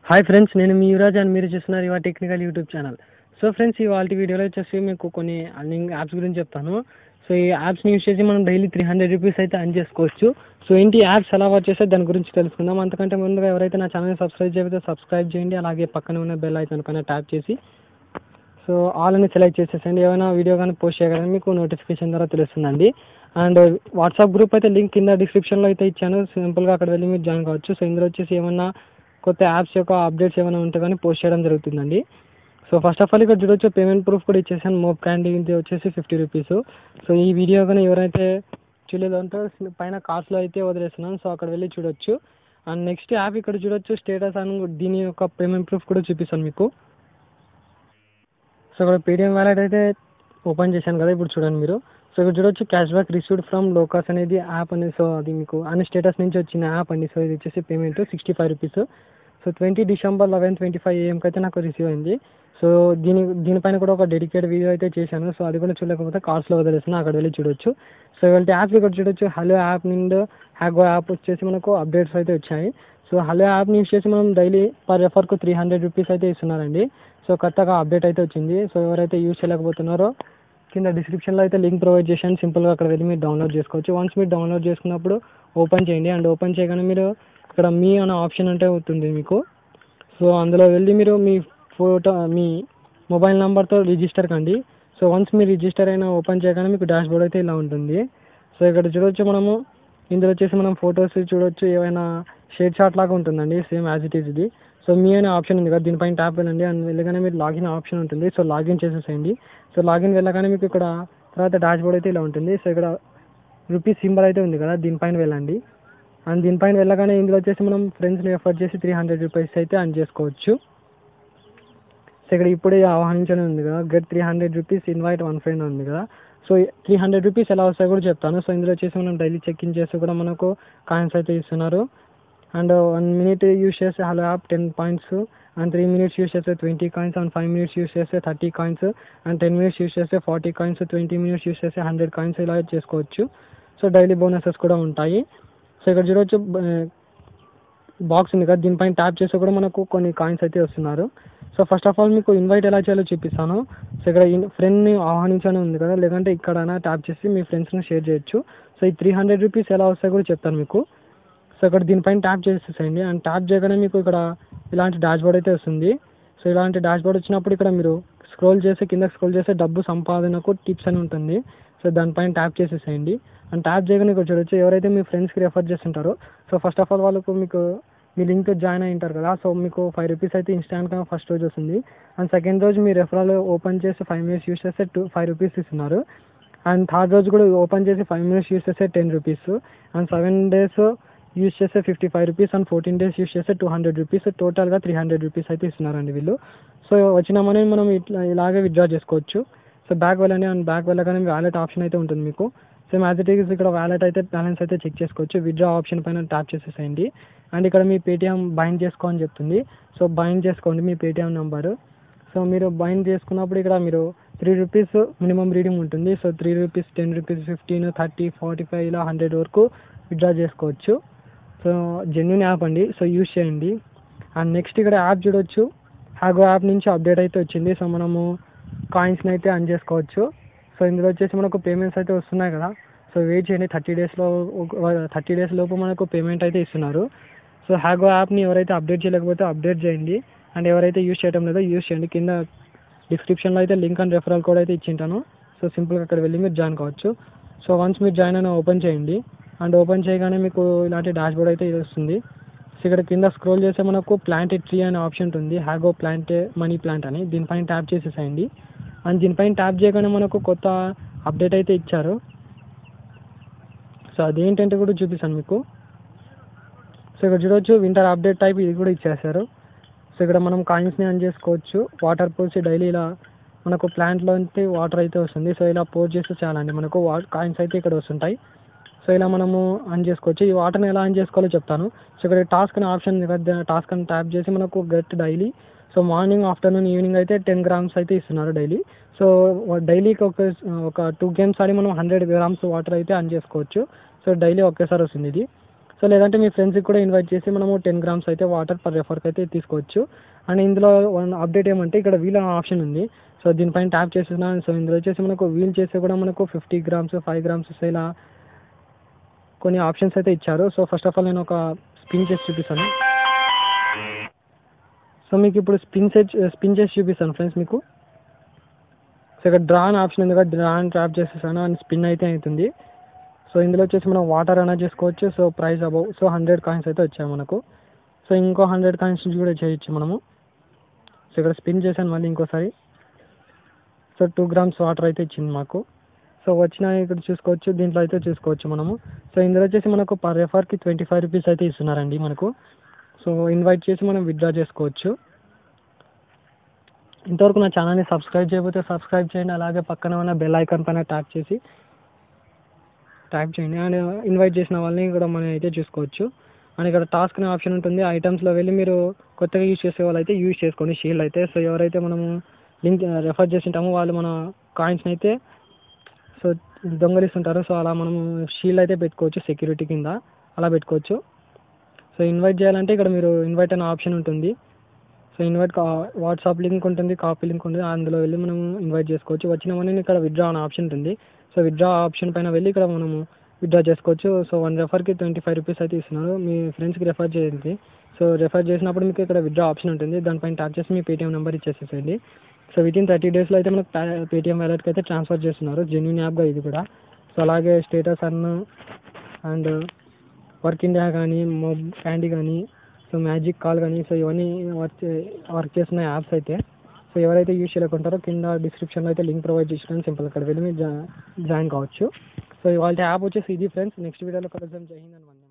hi friends నేను మీ Yuvraj and మీరు చూస్తున్నారు ఇవా technical YouTube channel so friends ఇవాళ వీడియోలో వచ్చేసి మీకు కొన్ని అర్నింగ్ యాప్స్ గురించి చెప్తాను సో ఈ యాప్స్ని యూస్ చేసి మనం డైలీ త్రీ హండ్రెడ్ రూపీస్ అయితే అర్న్ చేసుకోవచ్చు సో ఏంటి యాప్స్ ఎలా వర్క్ చేస్తే దాని గురించి తెలుసుకుందాం అంతకంటే ముందుగా ఎవరైతే నా ఛానల్ని సబ్స్క్రైబ్ చేయకపోతే సబ్స్క్రైబ్ చేయండి అలాగే పక్కన ఉన్న బెల్ ఐకాన్ కన్నా ట్యాప్ చేసి సో ఆల్ అని సెలెక్ట్ చేసేసండి ఏమైనా వీడియో కానీ పోస్ట్ చేయగానే మీకు నోటిఫికేషన్ ద్వారా తెలుస్తుందండి అండ్ వాట్సాప్ గ్రూప్ అయితే లింక్ కింద డిస్క్రిప్షన్లో అయితే ఇచ్చాను సింపుల్గా అక్కడ వెళ్ళి మీరు జాయిన్ కావచ్చు సో ఇందులో వచ్చేసి ఏమన్నా కొత్త యాప్స్ యొక్క అప్డేట్స్ ఏమైనా ఉంటే కానీ పోస్ట్ చేయడం జరుగుతుందండి సో ఫస్ట్ ఆఫ్ ఆల్ ఇక్కడ చూడొచ్చు పేమెంట్ ప్రూఫ్ కూడా ఇచ్చేసాను మోప్ క్యాండీ ఇది వచ్చేసి ఫిఫ్టీ రూపీస్ సో ఈ వీడియో కానీ ఎవరైతే చూడలేదంటే పైన కార్డ్స్లో అయితే వదిలేస్తున్నాను సో అక్కడ వెళ్ళి చూడొచ్చు అండ్ నెక్స్ట్ యాప్ ఇక్కడ చూడొచ్చు స్టేటస్ అని దీని యొక్క పేమెంట్ ప్రూఫ్ కూడా చూపిస్తాను మీకు సో ఇక్కడ పేటిఎం వ్యాలెట్ అయితే ఓపెన్ చేశాను కదా ఇప్పుడు చూడండి మీరు సో ఇక్కడ చూడొచ్చు క్యాష్ బ్యాక్ రిసీవ్డ్ ఫ్రమ్ లోకాస్ అనేది యాప్ అనేది సో అది మీకు అన్ని స్టేటస్ నుంచి వచ్చిన యాప్ అండి సో ఇది వచ్చేసి payment sixty five rupees so twenty December eleven twenty five ఏఎంకి అయితే నాకు రిసీవ్ అయింది సో దీని దీనిపైన కూడా ఒక డెడికేట్ వీడియో అయితే చేశాను సో అది కూడా చూడలేకపోతే కార్డ్స్లో వదిలేసిన అక్కడ వెళ్ళి చూడొచ్చు సో ఇవాళ యాప్ ఇక్కడ చూడొచ్చు హలో యాప్ నుండి హ్యాగో యాప్ వచ్చేసి మనకు అప్డేట్స్ అయితే వచ్చాయి సో హలో యాప్ని యూస్ చేసి మనం డైలీ పర్ రెఫర్కు త్రీ హండ్రెడ్ రూపీస్ అయితే ఇస్తున్నారండి సో కొత్తగా అప్డేట్ అయితే వచ్చింది సో ఎవరైతే యూస్ చేయలేకపోతున్నారో కింద డిస్క్రిప్షన్లో అయితే లింక్ ప్రొవైడ్ చేశాను సింపుల్గా అక్కడ వెళ్ళి మీరు డౌన్లోడ్ చేసుకోవచ్చు వన్స్ మీరు డౌన్లోడ్ చేసుకున్నప్పుడు ఓపెన్ చేయండి అండ్ ఓపెన్ చేయగానే మీరు ఇక్కడ మీ అనే ఆప్షన్ అంటే అవుతుంది మీకు సో అందులో వెళ్ళి మీరు మీ ఫోటో మీ మొబైల్ నెంబర్తో రిజిస్టర్ కండి సో వన్స్ మీరు రిజిస్టర్ అయినా ఓపెన్ చేయగానే మీకు డాష్ బోర్డ్ అయితే ఇలా ఉంటుంది సో ఇక్కడ చూడొచ్చు మనము ఇందులో వచ్చేసి మనం ఫొటోస్ చూడొచ్చు ఏమైనా షేర్ షాట్ లాగా ఉంటుందండి సేమ్ యాజ్ ఇట్ ఈస్ ఇది సో మీ అనే ఆప్షన్ ఉంది కదా దీనిపైన ట్యాప్ వెళ్ళండి అండ్ వెళ్ళగానే మీరు లాగిన్ ఆప్షన్ ఉంటుంది సో లాగిన్ చేసేసేయండి సో లాగిన్ వెళ్ళగానే మీకు ఇక్కడ తర్వాత డాష్ బోర్డ్ అయితే ఇలా ఉంటుంది సో ఇక్కడ రూపీస్ సింబల్ అయితే ఉంది కదా దీనిపైన వెళ్ళండి అండ్ దీనిపైన వెళ్ళగానే ఇందులో వచ్చేసి మనం ఫ్రెండ్స్ని ఎఫర్ట్ చేసి త్రీ హండ్రెడ్ రూపీస్ అయితే అర్న్ చేసుకోవచ్చు సో ఇక్కడ ఇప్పుడే ఆహ్వానించడం ఉంది కదా get three hundred rupees invite one friend ఉంది కదా సో త్రీ హండ్రెడ్ రూపీస్ ఎలా వస్తాయో కూడా చెప్తాను సో ఇందులో వచ్చేసి మనం డైలీ చెక్ ఇన్ చేసి కూడా మనకు కాయిన్స్ అయితే ఇస్తున్నారు అండ్ వన్ మినిట్ యూస్ చేస్తే hello app ten points and three minutes use చేస్తే twenty coins and five minutes use చేస్తే thirty coins and ten minutes use చేస్తే forty coins twenty minutes use చేస్తే హండ్రెడ్ కాయిన్స్ ఇలా చేసుకోవచ్చు so daily bonuses కూడా ఉంటాయి so ఇక్కడ చూడవచ్చు బాక్స్ ఉంది కదా దీనిపైన ట్యాప్ చేస్తే కూడా మనకు కొన్ని కాయిన్స్ అయితే వస్తున్నారు సో ఫస్ట్ ఆఫ్ ఆల్ మీకు ఇన్వైట్ ఎలా చేయాలో చూపిస్తాను సో ఇక్కడ ఫ్రెండ్ని ఆహ్వానించని ఉంది కదా లేదంటే ఇక్కడైనా ట్యాప్ చేసి మీ ఫ్రెండ్స్ని షేర్ చేయొచ్చు సో ఈ త్రీ హండ్రెడ్ రూపీస్ ఎలా వస్తాయో కూడా చెప్తాను మీకు సో ఇక్కడ దీనిపైన ట్యాప్ చేసేసేయండి అండ్ ట్యాప్ చేయగానే మీకు ఇక్కడ ఇలాంటి డాష్ బోర్డ్ అయితే వస్తుంది సో ఇలాంటి డాష్ బోర్డ్ వచ్చినప్పుడు ఇక్కడ మీరు స్క్రోల్ చేసి కింద స్క్రోల్ చేస్తే డబ్బు సంపాదనకు టిప్స్ అని ఉంటుంది సో దానిపైన ట్యాప్ చేసేసేయండి అండ్ ట్యాప్ చేయగానే ఇక్కడ చూడొచ్చు ఎవరైతే మీ ఫ్రెండ్స్కి రెఫర్ చేస్తుంటారో సో ఫస్ట్ ఆఫ్ ఆల్ వాళ్ళకు మీకు మీ లింక్తో జాయిన్ అయి ఉంటారు కదా సో మీకు ఫైవ్ రూపీస్ అయితే ఇన్స్టాంట్గా ఫస్ట్ రోజు వస్తుంది అండ్ సెకండ్ రోజు మీ రెఫరల్ ఓపెన్ చేసి ఫైవ్ మినిట్స్ యూస్ చేస్తే టూ ఫైవ్ రూపీస్ ఇస్తున్నారు అండ్ థర్డ్ రోజు కూడా ఓపెన్ చేసి ఫైవ్ మినిట్స్ యూస్ చేస్తే ten rupees and seven days use చేస్తే fifty five rupees and fourteen days use చేస్తే టూ హండ్రెడ్ రూపీస్ టోటల్గా త్రీ హండ్రెడ్ రూపీస్ అయితే ఇస్తున్నారండి వీళ్ళు సో వచ్చిన మనీ మనం ఇట్లా ఇలాగే విత్డ్రా చేసుకోవచ్చు సో బ్యాక్ వెళ్ళండి అండ్ బ్యాక్ వెళ్ళగానే వ్యాలెట్ ఆప్షన్ అయితే ఉంటుంది మీకు సేమ్ యాజ్ ఇట్ ఈస్ ఇక్కడ వ్యాలెట్ అయితే బ్యాలెన్స్ అయితే చెక్ చేసుకోవచ్చు విత్డ్రా ఆప్షన్ పైన ట్యాప్ చేసేసేయండి అండ్ ఇక్కడ మీ పేటిఎం బైండ్ చేసుకో అని చెప్తుంది సో బైండ్ చేసుకోండి మీ పేటిఎం నెంబరు సో మీరు బైండ్ చేసుకున్నప్పుడు ఇక్కడ మీరు త్రీ రూపీస్ మినిమం రీడింగ్ ఉంటుంది so three rupees ten rupees fifteen thirty forty five ఇలా హండ్రెడ్ వరకు విత్డ్రా చేసుకోవచ్చు సో జెన్యున్ యాప్ అండి సో యూస్ చేయండి అండ్ నెక్స్ట్ ఇక్కడ యాప్ చూడొచ్చు హ్యాగో యాప్ నుంచి అప్డేట్ అయితే వచ్చింది సో మనము కాయిన్స్ని అయితే అన్ చేసుకోవచ్చు సో ఇందులో వచ్చేసి మనకు పేమెంట్స్ అయితే వస్తున్నాయి కదా సో వెయిట్ చేయండి థర్టీ డేస్లో థర్టీ డేస్ లోపు మనకు పేమెంట్ అయితే ఇస్తున్నారు సో హ్యాగో యాప్ని ఎవరైతే అప్డేట్ చేయలేకపోతే అప్డేట్ చేయండి అండ్ ఎవరైతే యూస్ చేయడం లేదో యూస్ చేయండి కింద డిస్క్రిప్షన్లో అయితే లింక్ అండ్ రెఫరల్ కోడ్ అయితే ఇచ్చింటాను సో సింపుల్గా అక్కడ వెళ్ళి మీరు జాయిన్ కావచ్చు సో వన్స్ మీరు జాయిన్ అయినా ఓపెన్ చేయండి అండ్ ఓపెన్ చేయగానే మీకు ఇలాంటి డాష్ బోర్డ్ అయితే ఇది వస్తుంది సో ఇక్కడ కింద స్క్రోల్ చేస్తే మనకు ప్లాంట్ ట్రీ అనే ఆప్షన్ ఉంటుంది హ్యాగో ప్లాంట్ మనీ ప్లాంట్ అని దీనిపైన ట్యాప్ చేసేసేయండి అండ్ దీనిపైన ట్యాప్ చేయగానే మనకు కొత్త అప్డేట్ అయితే ఇచ్చారు సో అదేంటంటే కూడా చూపిస్తాను మీకు సో ఇక్కడ చూడవచ్చు వింటర్ అప్డేట్ టైప్ ఇది కూడా ఇచ్చేసారు సో ఇక్కడ మనం కాయిన్స్ని ఆన్ చేసుకోవచ్చు వాటర్ పోసి డైలీ ఇలా మనకు ప్లాంట్లోంచి వాటర్ అయితే వస్తుంది సో ఇలా పోర్ చేస్తే చాలండి మనకు వా కాయిన్స్ అయితే ఇక్కడ వస్తుంటాయి సో ఇలా మనము ఆన్ చేసుకోవచ్చు ఈ వాటర్ని ఎలా ఆన్ చేసుకోవాలో చెప్తాను సో ఇక్కడ టాస్క్ అనే ఆప్షన్ ఉంది కదా టాస్క్ అని ట్యాప్ చేసి మనకు get daily so morning afternoon evening అయితే టెన్ గ్రామ్స్ అయితే ఇస్తున్నారు డైలీ సో డైలీకి ఒక ఒక టూ గేమ్స్ ఆడి మనం హండ్రెడ్ గ్రామ్స్ వాటర్ అయితే ఆన్ చేసుకోవచ్చు సో డైలీ ఒకేసారి వస్తుంది ఇది సో లేదంటే మీ ఫ్రెండ్స్కి కూడా ఇన్వైట్ చేసి మనము టెన్ గ్రామ్స్ అయితే వాటర్ పర్ రెఫర్కి అయితే తీసుకోవచ్చు అండ్ ఇందులో వన్ అప్డేట్ ఏమంటే ఇక్కడ వీల్ ఆప్షన్ ఉంది సో దీనిపైన ట్యాప్ చేసిన సో ఇందులో వచ్చేసి మనకు వీల్ చేస్తే కూడా మనకు ఫిఫ్టీ గ్రామ్స్ ఫైవ్ గ్రామ్స్ ఇలా కొన్ని ఆప్షన్స్ అయితే ఇచ్చారు సో ఫస్ట్ ఆఫ్ ఆల్ నేను ఒక స్పిన్ చేసి చూపిస్తాను సో మీకు ఇప్పుడు స్పిన్ సెట్ స్పిన్ చేసి చూపిస్తాను ఫ్రెండ్స్ మీకు సో ఇక్కడ డ్రా అని ఆప్షన్ ఉంది కదా డ్రా అని ట్యాప్ చేసేసాను అండ్ స్పిన్ అయితే అవుతుంది సో ఇందులో వచ్చేసి మనం వాటర్ అయినా చేసుకోవచ్చు so price above so hundred coins అయితే వచ్చాయి మనకు సో ఇంకో హండ్రెడ్ కాయిన్స్ నుంచి కూడా చేయొచ్చు మనము సో ఇక్కడ స్పిన్ చేశాను మళ్ళీ ఇంకోసారి సో టూ గ్రామ్స్ వాటర్ అయితే ఇచ్చింది మాకు సో వచ్చిన ఇక్కడ చూసుకోవచ్చు దీంట్లో అయితే చూసుకోవచ్చు మనము సో ఇందులో వచ్చేసి మనకు పర్ రెఫర్కి ట్వంటీ ఫైవ్ రూపీస్ అయితే ఇస్తున్నారండి మనకు సో ఇన్వైట్ చేసి మనం విత్డ్రా చేసుకోవచ్చు ఇంతవరకు నా ఛానల్ని సబ్స్క్రైబ్ చేయకపోతే సబ్స్క్రైబ్ చేయండి అలాగే పక్కన ఉన్న బెల్ ఐకాన్ పైన ట్యాప్ చేసి ట్యాప్ చేయండి అండ్ ఇన్వైట్ చేసిన వాళ్ళని కూడా మనం అయితే చూసుకోవచ్చు అండ్ ఇక్కడ టాస్క్ అనే ఆప్షన్ ఉంటుంది ఐటమ్స్లో వెళ్ళి మీరు కొత్తగా యూజ్ చేసే వాళ్ళు అయితే యూజ్ చేసుకోండి షీల్డ్ అయితే సో ఎవరైతే మనము లింక్ రెఫర్ చేసి ఉంటామో వాళ్ళు మన కాయిన్స్ని అయితే సో దొంగలిస్తుంటారు సో అలా మనము షీల్డ్ అయితే పెట్టుకోవచ్చు సెక్యూరిటీ కింద అలా పెట్టుకోవచ్చు సో ఇన్వైట్ చేయాలంటే ఇక్కడ మీరు ఇన్వైట్ అనే ఆప్షన్ ఉంటుంది సో ఇన్వైట్ వాట్సాప్ లింక్ ఉంటుంది కాపీ లింక్ ఉంటుంది అందులో వెళ్ళి మనం ఇన్వైట్ చేసుకోవచ్చు వచ్చిన మనని ఇక్కడ విత్డ్రా అనే ఆప్షన్ ఉంటుంది సో విత్డ్రా ఆప్షన్ పైన వెళ్ళి ఇక్కడ మనము విత్డ్రా చేసుకోవచ్చు సో వన్ రెఫర్కి ట్వంటీ ఫైవ్ రూపీస్ అయితే ఇస్తున్నారు మీ ఫ్రెండ్స్కి రెఫర్ చేయండి సో రెఫర్ చేసినప్పుడు మీకు ఇక్కడ విత్డ్రా ఆప్షన్ ఉంటుంది దానిపైన ట్యాప్ చేసి మీ పేటీఎం నెంబర్ ఇచ్చేసేయండి సో విత్ ఇన్ థర్టీ డేస్లో అయితే మనకు పేటీఎం వ్యాలెట్కి అయితే ట్రాన్స్ఫర్ చేస్తున్నారు జెన్యున్ యాప్గా ఇది కూడా సో అలాగే స్టేటస్ అన్ అండ్ వర్క్ ఇండియా కానీ మొబ్ క్యాండీ కానీ సో మ్యాజిక్ కాల్ కానీ సో ఇవన్నీ వర్క్ వర్క్ చేస్తున్న యాప్స్ అయితే సో ఎవరైతే యూజ్ చేయలేకుంటారో కింద డిస్క్రిప్షన్లో అయితే లింక్ ప్రొవైడ్ చేసినాను సింపుల్ అక్కడ వెళ్ళి మీరు జా జాయిన్ కావచ్చు సో ఇవాళ యాప్ వచ్చేసి ఇది ఫ్రెండ్స్ నెక్స్ట్ వీడియోలో కలుద్దాం జై హింద్ అని